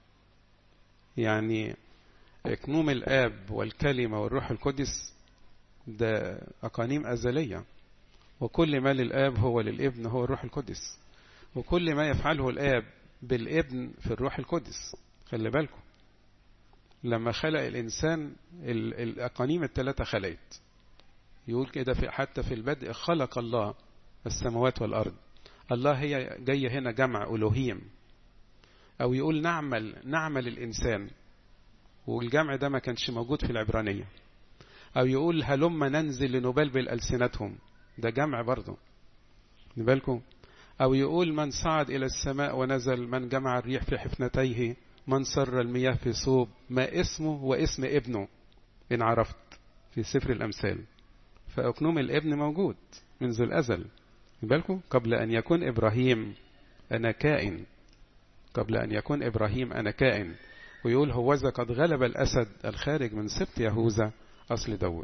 Speaker 1: يعني اقنوم الآب والكلمة والروح القدس ده أقانيم أزلية وكل ما للآب هو للابن هو الروح القدس وكل ما يفعله الآب بالابن في الروح القدس خلي بالكم لما خلق الإنسان الأقانيم الثلاثة خلقت يقول كده في حتى في البدء خلق الله السماوات والأرض الله هي جاية هنا جمع ألوهيم أو يقول نعمل نعمل الإنسان والجمع ده ما كانش موجود في العبرانية أو يقول هلم ننزل لنبلبل ألسنتهم ده جمع برضه بالكم أو يقول من صعد إلى السماء ونزل من جمع الريح في حفنتيه من سر المياه في صوب ما اسمه واسم ابنه إن عرفت في سفر الأمثال فأكنوم الابن موجود منذ الأزل بالكم قبل أن يكون إبراهيم أنا كائن قبل أن يكون إبراهيم أنا كائن ويقول هوذا قد غلب الأسد الخارج من سبط يهوذا أصل داود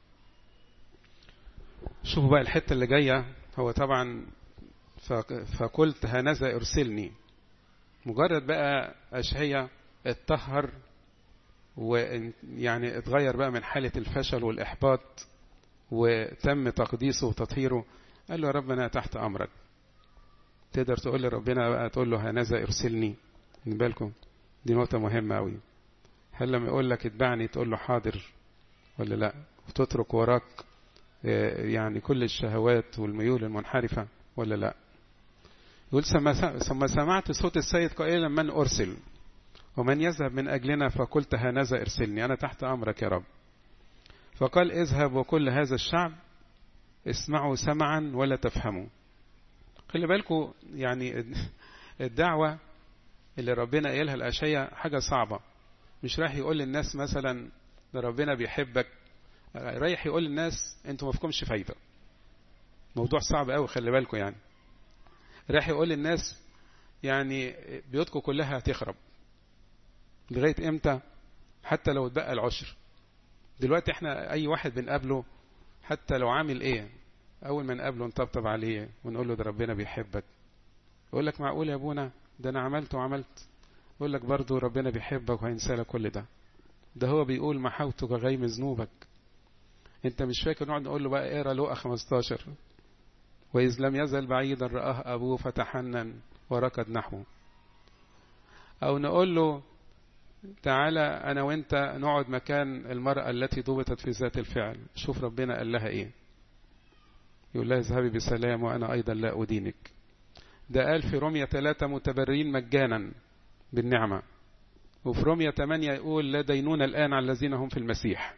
Speaker 1: شوفوا بقى الحتة اللي جاية هو طبعا فقلت هنذا ارسلني مجرد بقى أشعية اتطهر ويعني اتغير بقى من حالة الفشل والإحباط وتم تقديسه وتطهيره قال له يا رب أنا تحت أمرك تقدر تقول لربنا بقى تقول له هنذا ارسلني من بالكم دي نقطة مهمة أوي هل لما يقول لك اتبعني تقول له حاضر ولا لا وتترك وراك يعني كل الشهوات والميول المنحرفة ولا لا يقول ثم سمعت صوت السيد قائلا من أرسل ومن يذهب من أجلنا فقلت هنذا ارسلني أنا تحت أمرك يا رب فقال اذهب وكل هذا الشعب اسمعوا سمعا ولا تفهموا خلي بالكم يعني الدعوة اللي ربنا قايلها الأشياء حاجة صعبة مش رايح يقول للناس مثلا ده ربنا بيحبك رايح يقول للناس انتوا ما فيكمش فايدة موضوع صعب قوي خلي بالكم يعني رايح يقول للناس يعني بيوتكم كلها هتخرب لغاية امتى حتى لو اتبقى العشر دلوقتي احنا اي واحد بنقابله حتى لو عامل ايه اول ما نقابله نطبطب عليه ونقول له ده ربنا بيحبك يقول لك معقول يا ابونا ده انا عملت وعملت يقول لك برضه ربنا بيحبك وهينسى لك كل ده ده هو بيقول محوتك غيم ذنوبك انت مش فاكر نقعد نقول له بقى اقرا لقا 15 واذ لم يزل بعيدا راه ابوه فتحنن وركض نحوه او نقول له تعالى انا وانت نقعد مكان المرأة التي ضبطت في ذات الفعل شوف ربنا قال لها ايه يقول لها اذهبي بسلام وانا ايضا لا ادينك ده قال في رومية ثلاثة متبررين مجانا بالنعمة وفي رومية 8 يقول لا دينون الآن على الذين هم في المسيح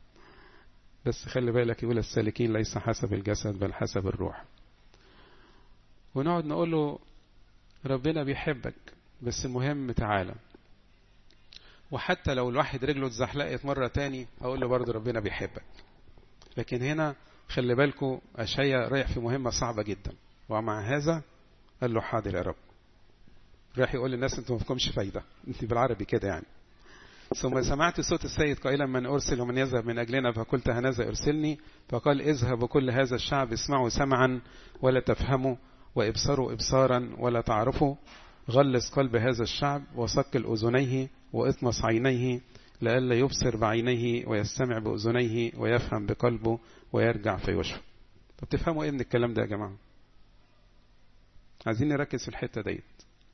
Speaker 1: بس خلي بالك يقول السالكين ليس حسب الجسد بل حسب الروح ونقعد نقول له ربنا بيحبك بس المهم تعالى وحتى لو الواحد رجله اتزحلقت مرة تاني هقول له برضه ربنا بيحبك لكن هنا خلي بالكم أشياء رايح في مهمة صعبة جدا ومع هذا قال له حاضر يا رب راح يقول للناس انتم ما فيكمش فايدة انت بالعربي كده يعني ثم سمعت صوت السيد قائلا من أرسل ومن يذهب من أجلنا فقلت هنذا أرسلني فقال اذهب كل هذا الشعب اسمعوا سمعا ولا تفهموا وابصروا إبصارا ولا تعرفوا غلس قلب هذا الشعب وثقل أذنيه وإطمس عينيه لئلا يبصر بعينيه ويستمع بأذنيه ويفهم بقلبه ويرجع فيشفى طب تفهموا ايه من الكلام ده يا جماعة عايزين نركز في الحتة ديت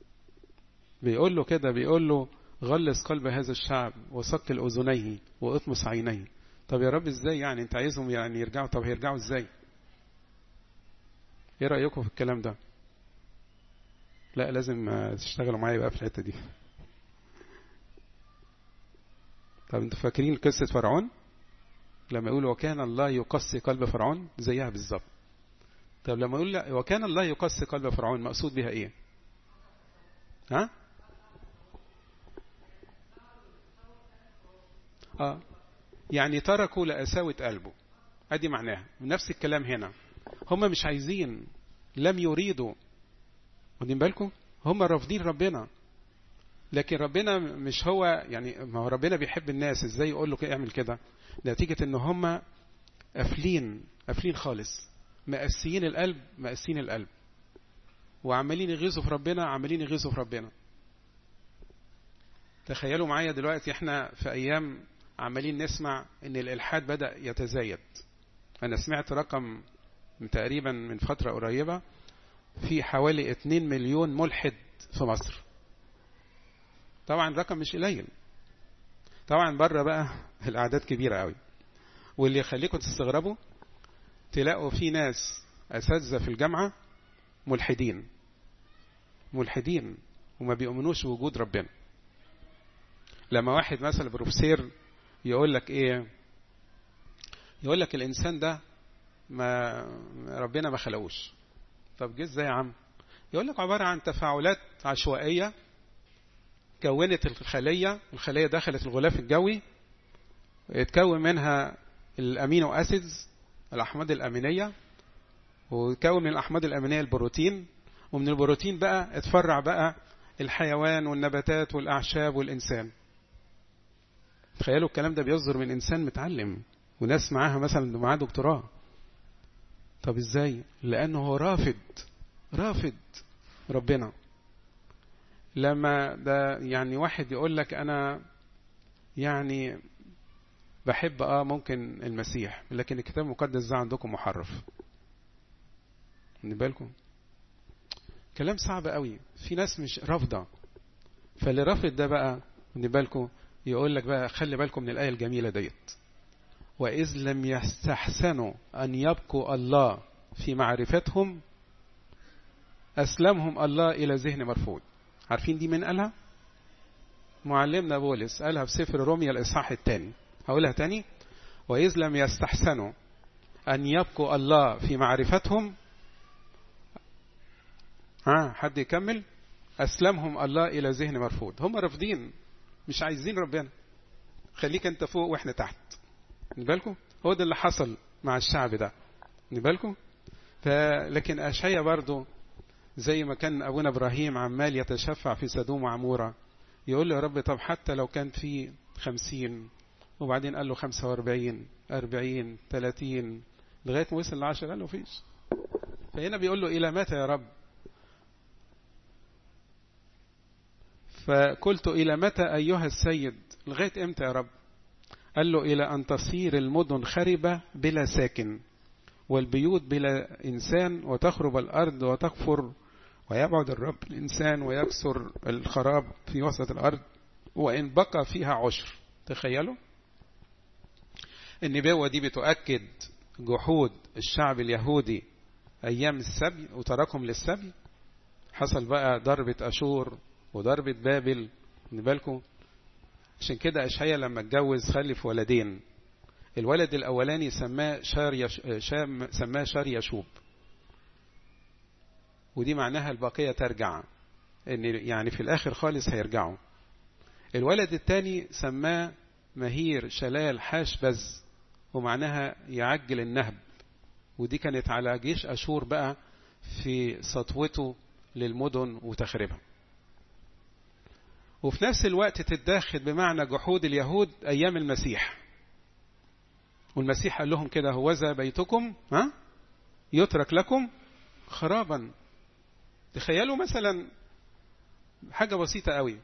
Speaker 1: بيقول له كده بيقول له غلس قلب هذا الشعب وثقل أذنيه وإطمس عينيه طب يا رب ازاي يعني انت عايزهم يعني يرجعوا طب هيرجعوا ازاي ايه رأيكم في الكلام ده لا لازم تشتغلوا معايا بقى في الحتة دي طب انتوا فاكرين قصة فرعون لما يقول وكان الله يقسي قلب فرعون زيها بالظبط طب لما يقول وكان الله يقسي قلب فرعون مقصود بها ايه ها اه يعني تركوا لقساوة قلبه ادي معناها نفس الكلام هنا هم مش عايزين لم يريدوا واخدين بالكم هم رافضين ربنا لكن ربنا مش هو يعني ما هو ربنا بيحب الناس ازاي يقول له اعمل كده نتيجة ان هم قافلين قافلين خالص مقسيين القلب مقسيين القلب وعمالين يغيظوا في ربنا عمالين يغيظوا في ربنا تخيلوا معايا دلوقتي احنا في ايام عمالين نسمع ان الالحاد بدأ يتزايد انا سمعت رقم تقريبا من فترة قريبة في حوالي 2 مليون ملحد في مصر طبعا رقم مش قليل طبعا بره بقى الاعداد كبيرة قوي واللي يخليكم تستغربوا تلاقوا في ناس اساتذه في الجامعه ملحدين ملحدين وما بيؤمنوش بوجود ربنا لما واحد مثلا بروفيسير يقول لك ايه يقول لك الانسان ده ما ربنا ما خلقوش طب جه ازاي يا عم يقول لك عباره عن تفاعلات عشوائيه كونت الخليه الخليه دخلت الغلاف الجوي يتكون منها الامينو اسيدز الاحماض الامينيه ويتكون من الاحماض الامينيه البروتين ومن البروتين بقى اتفرع بقى الحيوان والنباتات والاعشاب والانسان تخيلوا الكلام ده بيصدر من انسان متعلم وناس معاها مثلا معاه دكتوراه طب ازاي لانه هو رافض رافض ربنا لما ده يعني واحد يقول لك انا يعني بحب اه ممكن المسيح لكن الكتاب المقدس ده عندكم محرف خدوا بالكم كلام صعب قوي في ناس مش رافضه فاللي رافض ده بقى خدوا بالكم يقول لك بقى خلي بالكم من الايه الجميله ديت واذ لم يستحسنوا ان يبقوا الله في معرفتهم اسلمهم الله الى ذهن مرفوض عارفين دي من قالها معلمنا بولس قالها في سفر روميا الاصحاح الثاني هقولها تاني وإذ لم يستحسنوا أن يبقوا الله في معرفتهم ها حد يكمل أسلمهم الله إلى ذهن مرفوض هم رافضين مش عايزين ربنا خليك أنت فوق وإحنا تحت بالكم هو ده اللي حصل مع الشعب ده بالكم لكن أشعيا برضو زي ما كان أبونا إبراهيم عمال يتشفع في سدوم وعمورة يقول له يا رب طب حتى لو كان في خمسين وبعدين قال له 45 40 30 لغايه ما وصل ل 10 قال له فيش فهنا بيقول له الى متى يا رب فقلت الى متى ايها السيد لغايه امتى يا رب قال له الى ان تصير المدن خربه بلا ساكن والبيوت بلا انسان وتخرب الارض وتكفر ويبعد الرب الانسان ويكسر الخراب في وسط الارض وان بقى فيها عشر تخيلوا النبوة دي بتؤكد جحود الشعب اليهودي أيام السبي وتركهم للسبي حصل بقى ضربة أشور وضربة بابل بالكم عشان كده أشعيا لما اتجوز خلف ولدين الولد الأولاني سماه شار يش... شام سماه شار يشوب ودي معناها البقية ترجع إن يعني في الآخر خالص هيرجعوا الولد الثاني سماه مهير شلال حاش بز ومعناها يعجل النهب ودي كانت على جيش أشور بقى في سطوته للمدن وتخريبها وفي نفس الوقت تتداخل بمعنى جحود اليهود أيام المسيح والمسيح قال لهم كده هوذا بيتكم ها يترك لكم خرابا تخيلوا مثلا حاجة بسيطة قوي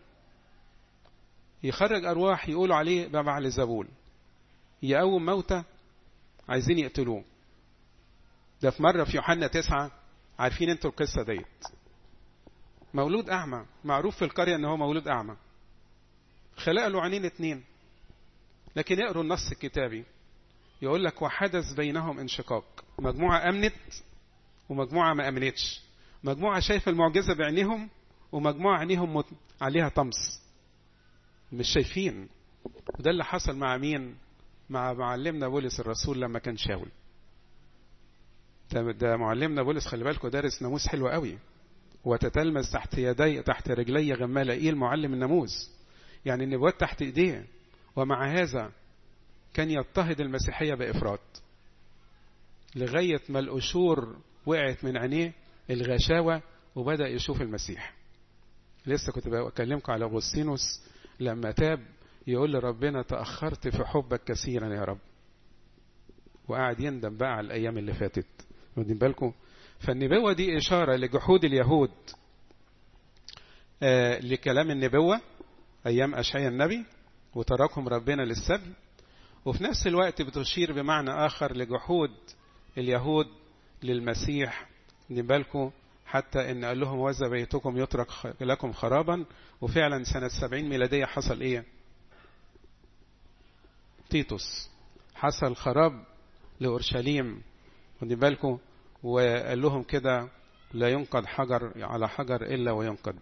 Speaker 1: يخرج أرواح يقولوا عليه ببعل زبول يقوم موتى عايزين يقتلوه ده في مرة في يوحنا تسعة عارفين انتوا القصة ديت مولود أعمى معروف في القرية ان هو مولود أعمى خلق له عينين اتنين لكن يقروا النص الكتابي يقول لك وحدث بينهم انشقاق مجموعة أمنت ومجموعة ما أمنتش مجموعة شايفة المعجزة بعينيهم ومجموعة عينيهم مت... عليها طمس مش شايفين وده اللي حصل مع مين مع معلمنا بولس الرسول لما كان شاول ده, ده معلمنا بولس خلي بالكم دارس ناموس حلو قوي وتتلمس تحت يدي تحت رجلي غمالائيل معلم الناموس يعني النبوات تحت ايديه ومع هذا كان يضطهد المسيحية بإفراط لغاية ما القشور وقعت من عينيه الغشاوة وبدأ يشوف المسيح لسه كنت بكلمكم على أغسطينوس لما تاب يقول لربنا تأخرت في حبك كثيرا يا رب وقعد يندم بقى على الأيام اللي فاتت واخدين بالكم فالنبوة دي إشارة لجحود اليهود آه لكلام النبوة أيام أشعيا النبي وتركهم ربنا للسبي وفي نفس الوقت بتشير بمعنى آخر لجحود اليهود للمسيح بالكم حتى ان قال لهم وذا بيتكم يترك لكم خرابا وفعلا سنة سبعين ميلادية حصل ايه تيتوس حصل خراب لأورشليم خدي بالكم وقال لهم كده لا ينقض حجر على حجر إلا وينقض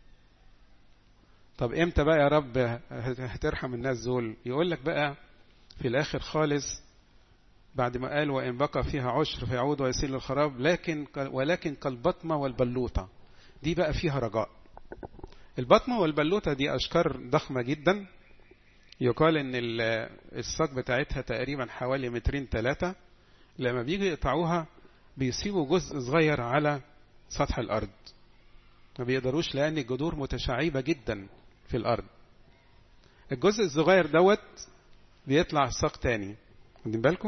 Speaker 1: طب امتى بقى يا رب هترحم الناس دول يقول لك بقى في الاخر خالص بعد ما قال وان بقى فيها عشر فيعود ويسيل للخراب لكن ولكن كالبطمة والبلوطة دي بقى فيها رجاء البطمة والبلوطة دي أشكار ضخمة جدا يقال ان الساق بتاعتها تقريبا حوالي مترين ثلاثة لما بيجي يقطعوها بيسيبوا جزء صغير على سطح الأرض ما بيقدروش لأن الجذور متشعبة جدا في الأرض الجزء الصغير دوت بيطلع ساق تاني واخدين بالكم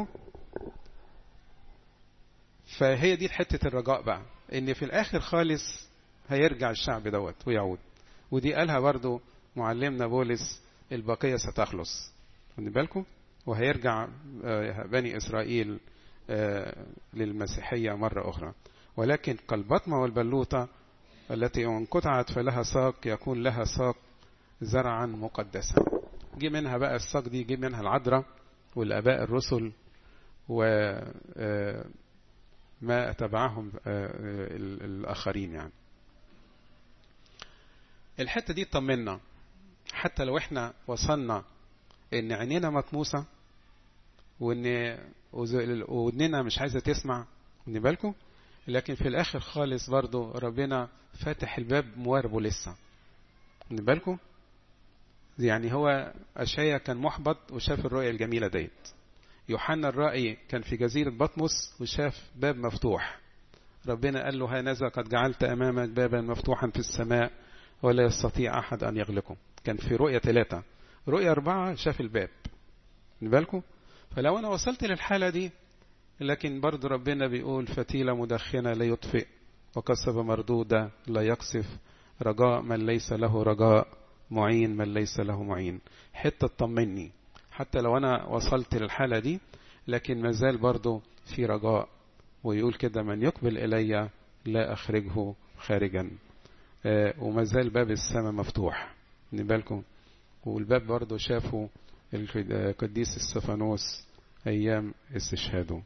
Speaker 1: فهي دي حتة الرجاء بقى ان في الاخر خالص هيرجع الشعب دوت ويعود ودي قالها برضو معلمنا بولس البقية ستخلص واخدين بالكم وهيرجع بني اسرائيل للمسيحية مرة اخرى ولكن كالبطمة والبلوطة التي ان قطعت فلها ساق يكون لها ساق زرعا مقدسا جي منها بقى الساق دي جي منها العذراء والاباء الرسل وما تبعهم الاخرين يعني الحته دي طمنا حتى لو احنا وصلنا ان عينينا مطموسه وان ودننا مش عايزه تسمع خدي بالكم لكن في الاخر خالص برضو ربنا فاتح الباب مواربه لسه خدي بالكم يعني هو أشعيا كان محبط وشاف الرؤية الجميلة ديت يوحنا الرائي كان في جزيرة بطمس وشاف باب مفتوح ربنا قال له هانذا قد جعلت أمامك بابا مفتوحا في السماء ولا يستطيع أحد أن يغلقه كان في رؤية ثلاثة رؤية أربعة شاف الباب بالكم فلو أنا وصلت للحالة دي لكن برضو ربنا بيقول فتيلة مدخنة لا يطفئ وقصبة مردودة لا يقصف رجاء من ليس له رجاء معين من ليس له معين حتة تطمني حتى لو أنا وصلت للحالة دي لكن مازال برضو في رجاء ويقول كده من يقبل إلي لا أخرجه خارجا آه ومازال باب السماء مفتوح من بالكم والباب برضو شافوا القديس استفانوس أيام استشهاده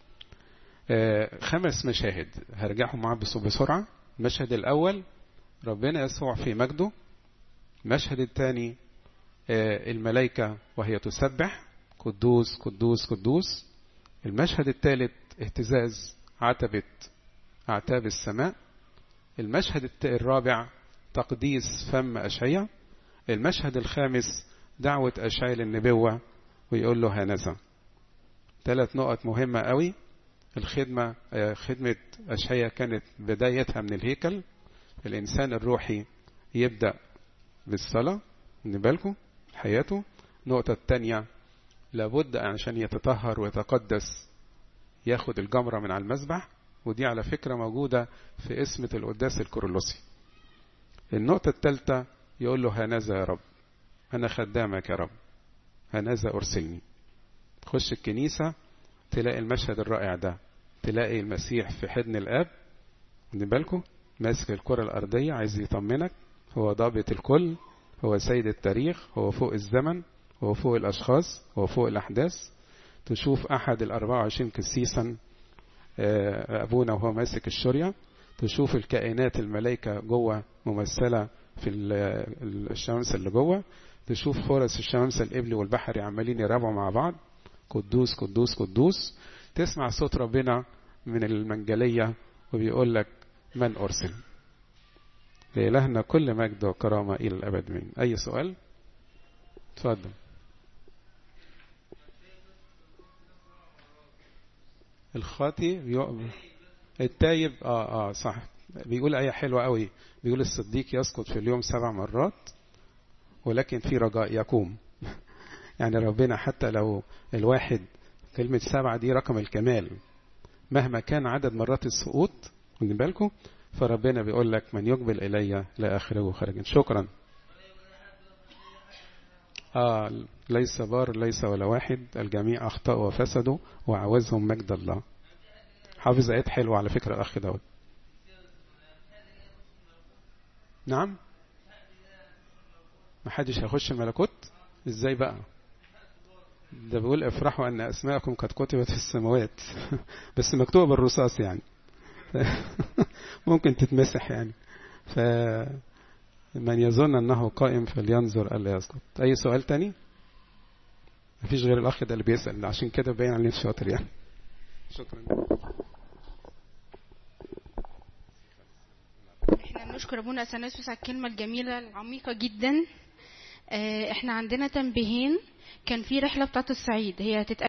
Speaker 1: آه خمس مشاهد هرجعهم معاه بسرعة المشهد الأول ربنا يسوع في مجده المشهد الثاني الملائكة وهي تسبح قدوس قدوس قدوس المشهد الثالث اهتزاز عتبة أعتاب السماء المشهد الرابع تقديس فم أشعيا المشهد الخامس دعوة أشعيا للنبوة ويقول له هانذا ثلاث نقط مهمة قوي الخدمة خدمة أشعيا كانت بدايتها من الهيكل الإنسان الروحي يبدأ بالصلاة من بالكم حياته النقطة الثانية لابد عشان يتطهر ويتقدس ياخد الجمرة من على المذبح ودي على فكرة موجودة في اسمة القداس الكورولوسي النقطة الثالثة يقول له هنذا يا رب أنا خدامك يا رب هنذا أرسلني خش الكنيسة تلاقي المشهد الرائع ده تلاقي المسيح في حضن الآب من بالكم ماسك الكرة الأرضية عايز يطمنك هو ضابط الكل هو سيد التاريخ هو فوق الزمن هو فوق الأشخاص هو فوق الأحداث تشوف أحد الأربعة وعشرين كسيسا أبونا وهو ماسك الشرية تشوف الكائنات الملائكة جوه ممثلة في الشمس اللي جوه تشوف فرس الشمس الإبلي والبحري عمالين يرابعوا مع بعض قدوس قدوس قدوس تسمع صوت ربنا من المنجلية وبيقول لك من أرسل لإلهنا كل مجد وكرامة إلى الأبد من أي سؤال تفضل الخاطي يؤمن التايب اه اه صح بيقول آية حلوة قوي بيقول الصديق يسقط في اليوم سبع مرات ولكن في رجاء يقوم يعني ربنا حتى لو الواحد كلمة سبعة دي رقم الكمال مهما كان عدد مرات السقوط من بالكم فربنا بيقول لك من يقبل إلي لا أخرجه خارجا شكرا آه ليس بار ليس ولا واحد الجميع أخطأوا وفسدوا وعوزهم مجد الله حافظ آيات حلوة على فكرة الأخ دوت نعم ما حدش هيخش الملكوت ازاي بقى ده بيقول افرحوا ان اسماءكم قد كتبت في السماوات بس مكتوبه بالرصاص يعني ممكن تتمسح يعني فمن يظن أنه قائم فلينظر ألا يسقط أي سؤال تاني مفيش غير الأخ ده اللي بيسأل عشان كده باين عليه شاطر يعني شكرا
Speaker 3: احنا بنشكر ابونا اثناسيوس على الكلمه الجميله العميقه جدا آه، احنا عندنا تنبيهين كان في رحله بتاعت الصعيد هي هتتقال